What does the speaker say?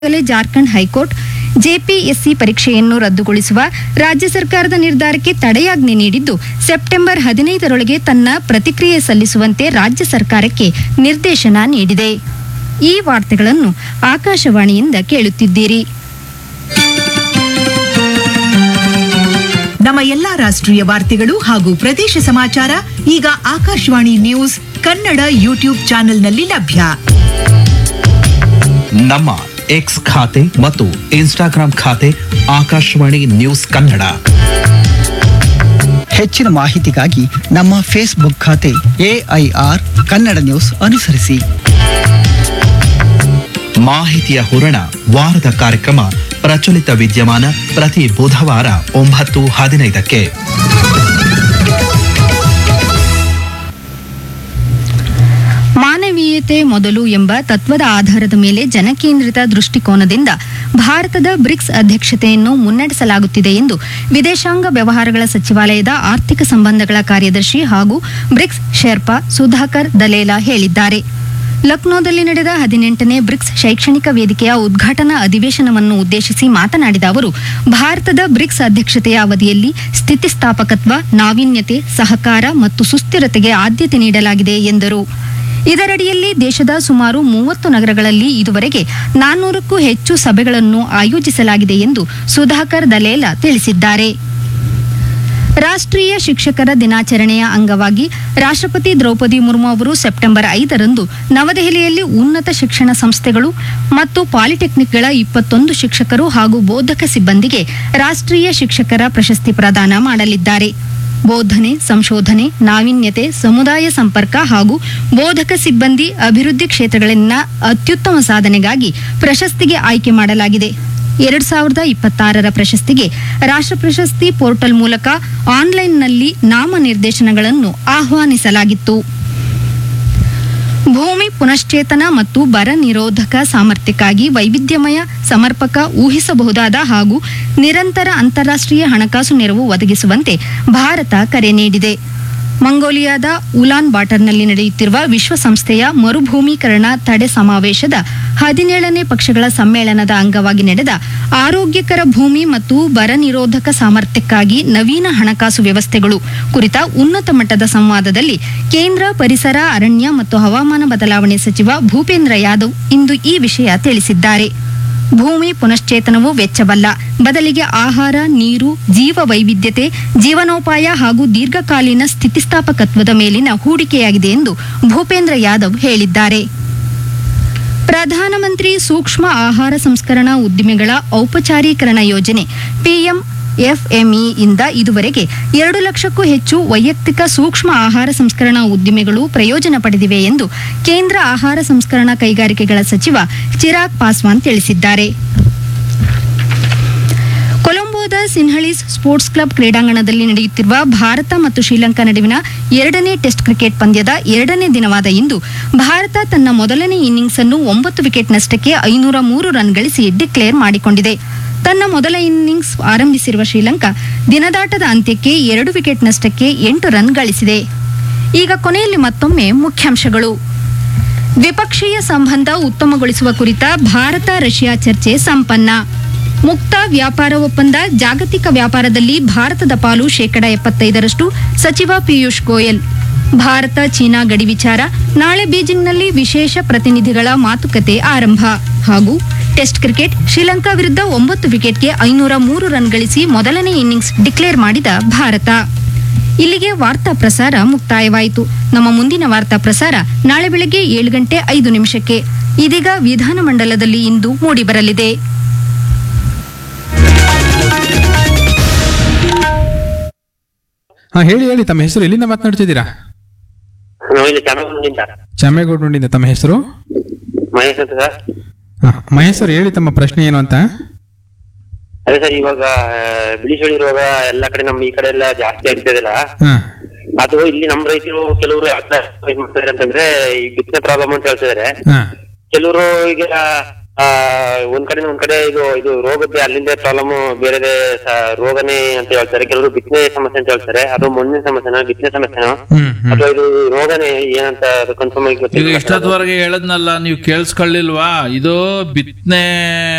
ಈಗಾಗಲೇ Jharkhand high court JPSC ಪರೀಕ್ಷೆಯನ್ನು ರದ್ದುಗೊಳಿಸುವ ರಾಜ್ಯ ಸರ್ಕಾರದ ನಿರ್ಧಾರಕ್ಕೆ ತಡೆಯಾಜ್ಞೆ ನೀಡಿದ್ದು ಸೆಪ್ಟೆಂಬರ್ ಹದಿನೈದರೊಳಗೆ ತನ್ನ ಪ್ರತಿಕ್ರಿಯೆ ಸಲ್ಲಿಸುವಂತೆ ರಾಜ್ಯ ಸರ್ಕಾರಕ್ಕೆ ನಿರ್ದೇಶನ ನೀಡಿದೆ ಈ ವಾರ್ತೆಗಳನ್ನು ಆಕಾಶವಾಣಿಯಿಂದ ಕೇಳುತ್ತಿದ್ದೀರಿ ನಮ್ಮ ಎಲ್ಲಾ ರಾಷ್ಟ್ರೀಯ ವಾರ್ತೆಗಳು ಹಾಗೂ ಪ್ರದೇಶ ಸಮಾಚಾರ ಈಗ ಆಕಾಶವಾಣಿ ನ್ಯೂಸ್ ಕನ್ನಡ ಯೂಟ್ಯೂಬ್ ಚಾನೆಲ್ನಲ್ಲಿ ಲಭ್ಯ ನಮ್ಮ ಎಕ್ಸ್ ಖಾತೆ ಮತ್ತು ಇನ್ಸ್ಟಾಗ್ರಾಂ ಖಾತೆ ಆಕಾಶವಾಣಿ ನ್ಯೂಸ್ ಕನ್ನಡ ಹೆಚ್ಚಿನ ಮಾಹಿತಿಗಾಗಿ ನಮ್ಮ ಫೇಸ್ಬುಕ್ ಖಾತೆ ಎಐಆರ್ ಕನ್ನಡ ನ್ಯೂಸ್ ಅನುಸರಿಸಿ ಮಾಹಿತಿಯ ಹೂರಣ ವಾರದ ಕಾರ್ಯಕ್ರಮ ಪ್ರಚಲಿತ ವಿದ್ಯಮಾನ ಪ್ರತಿ ಬುಧವಾರ ಒಂಬತ್ತು ಹದಿನೈದಕ್ಕೆ ಮಾನವೀಯತೆ ಮೊದಲು ಎಂಬ ತತ್ವದ ಆಧಾರದ ಮೇಲೆ ಜನಕೇಂದ್ರಿತ ದೃಷ್ಟಿಕೋನದಿಂದ ಭಾರತದ ಬ್ರಿಕ್ಸ್ ಅಧ್ಯಕ್ಷತೆಯನ್ನು ಮುನ್ನಡೆಸಲಾಗುತ್ತಿದೆ ಎಂದು ವಿದೇಶಾಂಗ ವ್ಯವಹಾರಗಳ ಸಚಿವಾಲಯದ ಆರ್ಥಿಕ ಸಂಬಂಧಗಳ ಕಾರ್ಯದರ್ಶಿ ಹಾಗೂ ಬ್ರಿಕ್ಸ್ ಶೆರ್ಪಾ ಸುಧಾಕರ್ ದಲೇಲಾ ಹೇಳಿದ್ದಾರೆ ಲಕ್ನೋದಲ್ಲಿ ನಡೆದ ಹದಿನೆಂಟನೇ ಬ್ರಿಕ್ಸ್ ಶೈಕ್ಷಣಿಕ ವೇದಿಕೆಯ ಉದ್ಘಾಟನಾ ಅಧಿವೇಶನವನ್ನು ಉದ್ದೇಶಿಸಿ ಮಾತನಾಡಿದ ಅವರು ಭಾರತದ ಬ್ರಿಕ್ಸ್ ಅಧ್ಯಕ್ಷತೆಯ ಅವಧಿಯಲ್ಲಿ ಸ್ಥಿತಿಸ್ಥಾಪಕತ್ವ ನಾವೀನ್ಯತೆ ಸಹಕಾರ ಮತ್ತು ಸುಸ್ಥಿರತೆಗೆ ಆದ್ಯತೆ ನೀಡಲಾಗಿದೆ ಎಂದರು ಇದರಡಿಯಲ್ಲಿ ದೇಶದ ಸುಮಾರು ಮೂವತ್ತು ನಗರಗಳಲ್ಲಿ ಇದುವರೆಗೆ ನಾನ್ನೂರಕ್ಕೂ ಹೆಚ್ಚು ಸಭೆಗಳನ್ನು ಆಯೋಜಿಸಲಾಗಿದೆ ಎಂದು ಸುಧಾಕರ್ ದಲೇಲಾ ತಿಳಿಸಿದ್ದಾರೆ ರಾಷ್ಟ್ರೀಯ ಶಿಕ್ಷಕರ ದಿನಾಚರಣೆಯ ಅಂಗವಾಗಿ ರಾಷ್ಟ್ರಪತಿ ದ್ರೌಪದಿ ಮುರ್ಮು ಅವರು ಸೆಪ್ಟೆಂಬರ್ ಐದರಂದು ನವದೆಹಲಿಯಲ್ಲಿ ಉನ್ನತ ಶಿಕ್ಷಣ ಸಂಸ್ಥೆಗಳು ಮತ್ತು ಪಾಲಿಟೆಕ್ನಿಕ್ಗಳ ಇಪ್ಪತ್ತೊಂದು ಶಿಕ್ಷಕರು ಹಾಗೂ ಬೋಧಕ ಸಿಬ್ಬಂದಿಗೆ ರಾಷ್ಟ್ರೀಯ ಶಿಕ್ಷಕರ ಪ್ರಶಸ್ತಿ ಪ್ರದಾನ ಮಾಡಲಿದ್ದಾರೆ ಬೋಧನೆ ಸಂಶೋಧನೆ ನಾವೀನ್ಯತೆ ಸಮುದಾಯ ಸಂಪರ್ಕ ಹಾಗೂ ಬೋಧಕ ಸಿಬ್ಬಂದಿ ಅಭಿವೃದ್ಧಿ ಕ್ಷೇತ್ರಗಳಲ್ಲಿನ ಅತ್ಯುತ್ತಮ ಸಾಧನೆಗಾಗಿ ಪ್ರಶಸ್ತಿಗೆ ಆಯ್ಕೆ ಮಾಡಲಾಗಿದೆ ಎರಡ್ ಸಾವಿರದ ಇಪ್ಪತ್ತಾರರ ಪ್ರಶಸ್ತಿಗೆ ರಾಷ್ಟ್ರ ಪ್ರಶಸ್ತಿ ಪೋರ್ಟಲ್ ಮೂಲಕ ಆನ್ಲೈನ್ನಲ್ಲಿ ನಾಮನಿರ್ದೇಶನಗಳನ್ನು ಆಹ್ವಾನಿಸಲಾಗಿತ್ತು ಭೂಮಿ ಪುನಶ್ಚೇತನ ಮತ್ತು ಬರ ನಿರೋಧಕ ಸಾಮರ್ಥ್ಯಕ್ಕಾಗಿ ವೈವಿಧ್ಯಮಯ ಸಮರ್ಪಕ ಊಹಿಸಬಹುದಾದ ಹಾಗೂ ನಿರಂತರ ಅಂತಾರಾಷ್ಟ್ರೀಯ ಹಣಕಾಸು ನೆರವು ಒದಗಿಸುವಂತೆ ಭಾರತ ಕರೆ ನೀಡಿದೆ ಮಂಗೋಲಿಯಾದ ಉಲಾನ್ ಬಾಟರ್ನಲ್ಲಿ ನಡೆಯುತ್ತಿರುವ ವಿಶ್ವಸಂಸ್ಥೆಯ ಮರುಭೂಮೀಕರಣ ತಡೆ ಸಮಾವೇಶದ ಹದಿನೇಳನೇ ಪಕ್ಷಗಳ ಸಮ್ಮೇಳನದ ಅಂಗವಾಗಿ ನಡೆದ ಆರೋಗ್ಯಕರ ಭೂಮಿ ಮತ್ತು ಬರ ನಿರೋಧಕ ಸಾಮರ್ಥ್ಯಕ್ಕಾಗಿ ನವೀನ ಹಣಕಾಸು ವ್ಯವಸ್ಥೆಗಳು ಕುರಿತ ಉನ್ನತ ಮಟ್ಟದ ಸಂವಾದದಲ್ಲಿ ಕೇಂದ್ರ ಪರಿಸರ ಅರಣ್ಯ ಮತ್ತು ಹವಾಮಾನ ಬದಲಾವಣೆ ಸಚಿವ ಭೂಪೇಂದ್ರ ಯಾದವ್ ಇಂದು ಈ ವಿಷಯ ತಿಳಿಸಿದ್ದಾರೆ ಭೂಮಿ ಪುನಶ್ಚೇತನವು ವೆಚ್ಚವಲ್ಲ ಬದಲಿಗೆ ಆಹಾರ ನೀರು ಜೀವ ವೈವಿಧ್ಯತೆ ಜೀವನೋಪಾಯ ಹಾಗೂ ದೀರ್ಘಕಾಲೀನ ಸ್ಥಿತಿಸ್ಥಾಪಕತ್ವದ ಮೇಲಿನ ಹೂಡಿಕೆಯಾಗಿದೆ ಎಂದು ಭೂಪೇಂದ್ರ ಯಾದವ್ ಹೇಳಿದ್ದಾರೆ ಪ್ರಧಾನಮಂತ್ರಿ ಸೂಕ್ಷ್ಮ ಆಹಾರ ಸಂಸ್ಕರಣಾ ಉದ್ದಿಮೆಗಳ ಔಪಚಾರೀಕರಣ ಯೋಜನೆ ಪಿಎಂ ಎಫ್ಎಂಇ ಇಂದ ಇದುವರೆಗೆ ಎರಡು ಲಕ್ಷಕ್ಕೂ ಹೆಚ್ಚು ವೈಯಕ್ತಿಕ ಸೂಕ್ಷ್ಮ ಆಹಾರ ಸಂಸ್ಕರಣಾ ಉದ್ದಿಮೆಗಳು ಪ್ರಯೋಜನ ಪಡೆದಿವೆ ಎಂದು ಕೇಂದ್ರ ಆಹಾರ ಸಂಸ್ಕರಣಾ ಕೈಗಾರಿಕೆಗಳ ಸಚಿವ ಚಿರಾಗ್ ಪಾಸ್ವಾನ್ ತಿಳಿಸಿದ್ದಾರೆ ಕೊಲಂಬೋದ ಸಿನ್ಹಳೀಸ್ ಸ್ಪೋರ್ಟ್ಸ್ ಕ್ಲಬ್ ಕ್ರೀಡಾಂಗಣದಲ್ಲಿ ನಡೆಯುತ್ತಿರುವ ಭಾರತ ಮತ್ತು ಶ್ರೀಲಂಕಾ ನಡುವಿನ ಎರಡನೇ ಟೆಸ್ಟ್ ಕ್ರಿಕೆಟ್ ಪಂದ್ಯದ ಎರಡನೇ ದಿನವಾದ ಇಂದು ಭಾರತ ತನ್ನ ಮೊದಲನೇ ಇನ್ನಿಂಗ್ಸ್ ಅನ್ನು ಒಂಬತ್ತು ವಿಕೆಟ್ ನಷ್ಟಕ್ಕೆ ಐನೂರ ಮೂರು ರನ್ ಗಳಿಸಿ ಡಿಕ್ಲೇರ್ ಮಾಡಿಕೊಂಡಿದೆ ತನ್ನ ಮೊದಲ ಇನ್ನಿಂಗ್ಸ್ ಆರಂಭಿಸಿರುವ ಶ್ರೀಲಂಕಾ ದಿನದಾಟದ ಅಂತ್ಯಕ್ಕೆ ಎರಡು ವಿಕೆಟ್ ನಷ್ಟಕ್ಕೆ ಎಂಟು ರನ್ ಗಳಿಸಿದೆ ಈಗ ಕೊನೆಯಲ್ಲಿ ಮತ್ತೊಮ್ಮೆ ಮುಖ್ಯಾಂಶಗಳು ದ್ವಿಪಕ್ಷೀಯ ಸಂಬಂಧ ಉತ್ತಮಗೊಳಿಸುವ ಕುರಿತ ಭಾರತ ರಷ್ಯಾ ಚರ್ಚೆ ಸಂಪನ್ನ ಮುಕ್ತ ವ್ಯಾಪಾರ ಒಪ್ಪಂದ ಜಾಗತಿಕ ವ್ಯಾಪಾರದಲ್ಲಿ ಭಾರತದ ಪಾಲು ಶೇಕಡ ಎಪ್ಪತ್ತೈದರಷ್ಟು ಸಚಿವ ಪಿಯೂಷ್ ಗೋಯಲ್ ಭಾರತ ಚೀನಾ ಗಡಿ ವಿಚಾರ ನಾಳೆ ಬೀಜಿಂಗ್ನಲ್ಲಿ ವಿಶೇಷ ಪ್ರತಿನಿಧಿಗಳ ಮಾತುಕತೆ ಆರಂಭ ಹಾಗೂ ಟೆಸ್ಟ್ ಕ್ರಿಕೆಟ್ ಶ್ರೀಲಂಕಾ ವಿರುದ್ಧ ಒಂಬತ್ತು ವಿಕೆಟ್ಗೆ ಐನೂರ ಮೂರು ರನ್ ಗಳಿಸಿ ಮೊದಲನೇ ಇನ್ನಿಂಗ್ಸ್ ಡಿಕ್ಲೇರ್ ಮಾಡಿದ ಭಾರತ ಇಲ್ಲಿಗೆ ವಾರ್ತಾ ಪ್ರಸಾರ ಮುಕ್ತಾಯವಾಯಿತು ನಮ್ಮ ಮುಂದಿನ ವಾರ್ತಾ ಪ್ರಸಾರ ನಾಳೆ ಬೆಳಗ್ಗೆ ಏಳು ಗಂಟೆ ಐದು ನಿಮಿಷಕ್ಕೆ ಇದೀಗ ವಿಧಾನಮಂಡಲದಲ್ಲಿ ಇಂದು ಮೂಡಿಬರಲಿದೆ ಹಾ ಹೇಳಿ ಹೇಳಿ ತಮ್ಮ ಹೆಸರು ಎಲ್ಲಿಂದ ಮಾತನಾಡ್ತಿದ್ದೀರಾ ನಾವು ಇಲ್ಲಿ ಚಾಮರಾಜನಗರದಿಂದ ಚಾಮೇಗೌಡನಿಂದ ತಮ್ಮ ಹೆಸರು ಮಹೇಶ್ ಅಂತ ಸರ್ ಹಾ ಮಹೇಶ್ ಸರ್ ಹೇಳಿ ತಮ್ಮ ಪ್ರಶ್ನೆ ಏನು ಅಂತ ಅದೇ ಸರ್ ಇವಾಗ ಬಿಳಿ ಸುಳಿ ರೋಗ ಎಲ್ಲ ಕಡೆ ನಮ್ಮ ಈ ಕಡೆ ಎಲ್ಲ ಜಾಸ್ತಿ ಆಗ್ತಿದೆಲ್ಲ ಹಾ ಅದು ಇಲ್ಲಿ ನಮ್ಮ ರೈತರು ಕೆಲವರು ಯಾಕೆ ಇದ್ ಮಾಡ್ತಾರೆ ಅಂತಂದ್ರೆ ಈ ಬಿತ್ತನೆ ಪ್ರಾಬ್ಲಮ್ ಅಂತ ಹೇಳ್ತಿದಾರೆ ಹಾ ಕೆಲವರು ಈಗ ಆ, ಒಂದ್ ಕಡೆ ಒಂದ್ ಕಡೆ ಇದು ಇದು ರೋಗದ್ದೇ ಅಲ್ಲಿಂದ ಪ್ರಾಬ್ಲಮ್ ಬೇರೆ ರೋಗನೇ ಅಂತ ಹೇಳ್ತಾರೆ ಕೆಲವರು ಬಿತ್ತನೆ ಸಮಸ್ಯೆ ಅಂತ ಹೇಳ್ತಾರೆ ಅದು ಮಣ್ಣಿನ ಸಮಸ್ಯೆನ ಬಿತ್ತನೆ ಸಮಸ್ಯೆನೋ ಹ್ಮ್ ಹ್ಮ್ ಅಥವಾ ಇದು ರೋಗನೇ ಏನಂತ ಅದು ಕನ್ಫರ್ಮ್ ಆಗಿ ಈಗ ಗೊತ್ತಿಲ್ಲ ಇಷ್ಟೊತ್ತವರೆಗೆ ಹೇಳದ್ನಲ್ಲ ನೀವು ಕೇಳಿಸ್ಕೊಳ್ಳಿಲ್ವಾ ಇದು ಬಿತ್ತನೆ